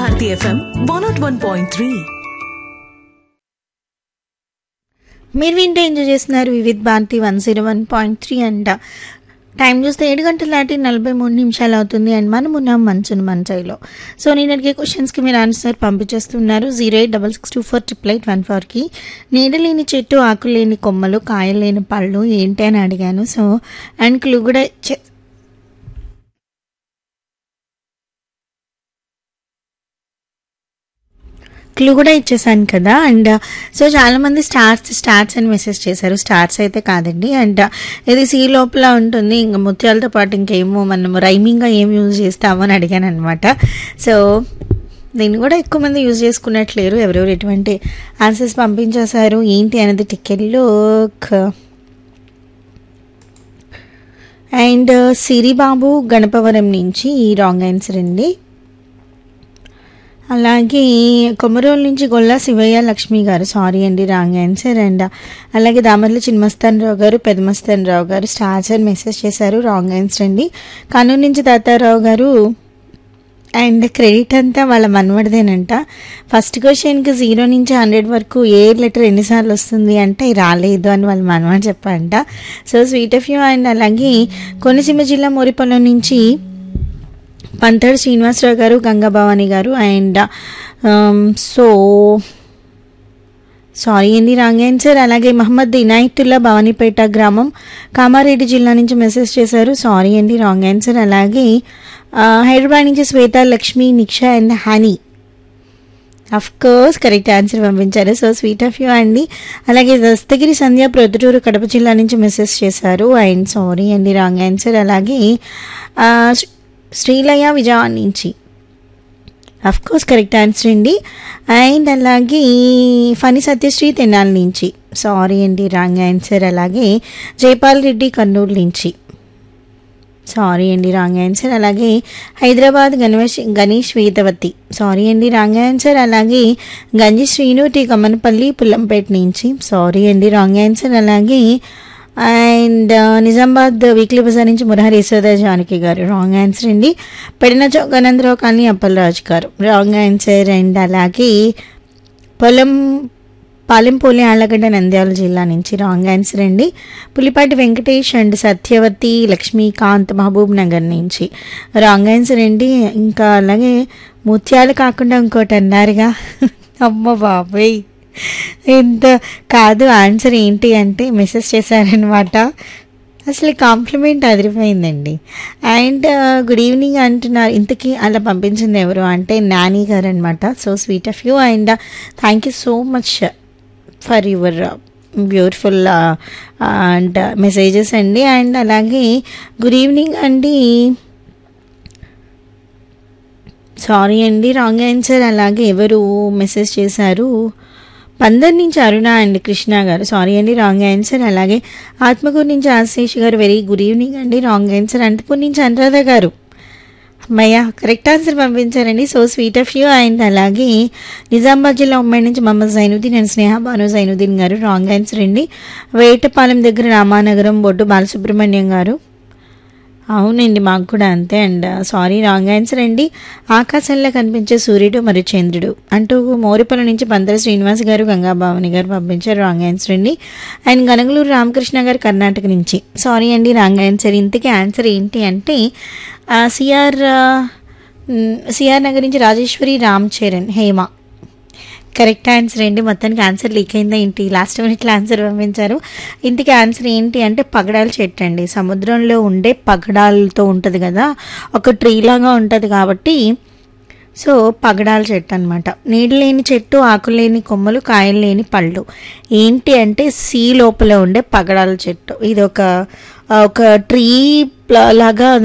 Bharati FM one naught one point three మీరు వింటే enjoy చేస్తున్నారు Vividh Bharati one zero one point three అంట టైం చూస్తే ఏడు గంటల దాటి నలభై మూడు నిమిషాలు అవుతుంది అండ్ మనం ఉన్నాం మంచును మంచైలో సో నేను అడిగే క్వశ్చన్స్కి మీరు ఆన్సర్ పంపించేస్తున్నారు zero eight double six two four triple eight one ఫోర్కి నీడ లేని చెట్టు ఆకులు లేని కొమ్మలు కాయలు లేని పళ్ళు ఏంటి అని అడిగాను సో అండ్ క్లూ కూడా చె- క్లూ కూడా ఇచ్చేసాను కదా అండ్ సో చాలా మంది స్టార్స్ స్టార్స్ అని మెసేజ్ చేశారు స్టార్స్ అయితే కాదండి అండ్ ఇది సీ లోపల ఉంటుంది ఇంకా ముత్యాలతో పాటు ఇంకేమో మనం రైమింగ్గా ఏం యూజ్ చేస్తామో అని అడిగాను అనమాట సో దీన్ని కూడా ఎక్కువ మంది యూజ్ చేసుకున్నట్లేరు ఎవరెవరు ఎటువంటి ఆన్సర్స్ పంపించేశారు ఏంటి అనేది టికెట్లు అండ్ సిరిబాబు గణపవరం నుంచి రాంగ్ ఆన్సర్ అండి అలాగే కొమరోలు నుంచి గొల్ల శివయ్య లక్ష్మి గారు సారీ అండి రాంగ్ ఆన్సర్ అండ్ అలాగే దామర్ల చిన్మస్తాన్ రావు గారు పెదమస్తాన్ రావు గారు స్టార్స్ అని మెసేజ్ చేశారు రాంగ్ ఆన్సర్ అండి కర్నూలు నుంచి తాతారావు గారు అండ్ క్రెడిట్ అంతా వాళ్ళ మనవడిదేనంట ఫస్ట్ క్వశ్చన్కి జీరో నుంచి హండ్రెడ్ వరకు ఏ లెటర్ ఎన్నిసార్లు వస్తుంది అంటే రాలేదు అని వాళ్ళ మనవాడు చెప్పంట so sweet of you and అలాగే కోనసీమ జిల్లా మోరిపొలం నుంచి పంతడు శ్రీనివాసరావు గారు గంగాభవాని గారు అండ్ సో సారీ అండి రాంగ్ ఆన్సర్ అలాగే మహమ్మద్ ఇనాయతుల్లా భవానీపేట గ్రామం కామారెడ్డి జిల్లా నుంచి మెసేజ్ చేశారు సారీ అండి రాంగ్ ఆన్సర్ అలాగే ఆ, హైదరాబాద్ నుంచి Swetha Lakshmi Niksha and honey of course correct answer పంపించారు సో స్వీట్ ఆఫ్ యూ అండి అలాగే దస్తగిరి సంధ్య ప్రొద్దుటూరు కడప జిల్లా నుంచి మెసేజ్ చేశారు అండ్ సారీ అండి రాంగ్ ఆన్సర్ అలాగే ఆ, శ్రీ- శ్రీలయ విజయవాడ నుంచి అఫ్ కోర్స్ కరెక్ట్ ఆన్సర్ అండి అండ్ అలాగే ఫణి సత్యశ్రీ తెనాలి నుంచి సారీ అండి రాంగ్ ఆన్సర్ అలాగే జైపాల్ రెడ్డి కర్నూలు నుంచి సారీ అండి రాంగ్ ఆన్సర్ అలాగే హైదరాబాద్ గణేష్ గణేష్ వేదవతి సారీ అండి రాంగ్ ఆన్సర్ అలాగే గంజి శ్రీను టి కమ్మనపల్లి పుల్లంపేట నుంచి సారీ అండి రాంగ్ ఆన్సర్ అలాగే అండ్ నిజామాబాద్ వీక్లీ బజార్ నుంచి మురహరి యశోద జానకి గారు రాంగ్ ఆన్సర్ అండి పెడిన చౌకానందరావు కానీ అప్పలరాజు గారు రాంగ్ ఆన్సర్ అండ్ అలాగే పొలం పాలెంపోలి ఆళ్లగడ్డ నంద్యాల జిల్లా నుంచి రాంగ్ ఆన్సర్ అండి పులిపాటి వెంకటేష్ అండ్ సత్యవతి లక్ష్మీకాంత్ మహబూబ్ నగర్ నుంచి రాంగ్ ఆన్సర్ అండి ఇంకా అలాగే ముత్యాలు కాకుండా ఇంకోటి అన్నారుగా అమ్మ బాబాయ్ ఎంత కాదు ఆన్సర్ ఏంటి అంటే మెసేజ్ చేశారనమాట అసలు కాంప్లిమెంట్ అదిరిపోయిందండి అండ్ గుడ్ ఈవినింగ్ అంటున్నారు ఇంతకీ అలా పంపించింది ఎవరు అంటే నాని గారు అనమాట so sweet of you and thank you so much for your beautiful and messages అండి అండ్ అలాగే గుడ్ ఈవినింగ్ అండి సారీ అండి రాంగ్ ఆన్సర్ అలాగే ఎవరు మెసేజ్ చేశారు పందర్ నుంచి అరుణ అండ్ కృష్ణ గారు సారీ అండి రాంగ్ ఆన్సర్ అలాగే ఆత్మకూరు నుంచి ఆశీష్ గారు వెరీ గుడ్ ఈవినింగ్ అండి రాంగ్ ఆన్సర్ అనంతపూర్ నుంచి అనురాధ గారు అమ్మయ్య కరెక్ట్ ఆన్సర్ పంపించారండి so sweet of you and అలాగే నిజామాబాద్ జిల్లా ఉమ్మడి నుంచి మహమ్మద్ జైనుద్దీన్ అండ్ స్నేహ భాను జైనుద్దీన్ గారు రాంగ్ ఆన్సర్ అండి వేటపాలెం దగ్గర రామానగరం బొడ్డు బాలసుబ్రహ్మణ్యం గారు అవునండి మాకు కూడా అంతే అండ్ సారీ రాంగ్ ఆన్సర్ అండి ఆకాశంలో కనిపించే సూర్యుడు మరియు చంద్రుడు అంటూ మోరిపల్లి నుంచి పందర శ్రీనివాస్ గారు గంగాభావని గారు పంపించారు రాంగ్ ఆన్సర్ అండి అండ్ గనగలూరు రామకృష్ణ గారు కర్ణాటక నుంచి సారీ అండి రాంగ్ ఆన్సర్ ఇంతకీ ఆన్సర్ ఏంటి అంటే సిఆర్ సిఆర్ నగర్ నుంచి రాజేశ్వరి రామ్ చరణ్ హేమ కరెక్ట్ ఆన్సర్ ఏంటి మొత్తానికి ఆన్సర్ లీక్ అయిందా ఏంటి లాస్ట్ మినిట్లో ఆన్సర్ పంపించారు ఇంటికి ఆన్సర్ ఏంటి అంటే పగడాల చెట్టు అండి సముద్రంలో ఉండే పగడాలతో ఉంటుంది కదా ఒక ట్రీ లాగా ఉంటుంది కాబట్టి సో పగడాల చెట్టు అనమాట నీళ్ళు లేని చెట్టు ఆకులు లేని కొమ్మలు కాయలు లేని పళ్ళు ఏంటి అంటే సీ లోపల ఉండే పగడాల చెట్టు ఇది ఒక ఒక ట్రీ లాగా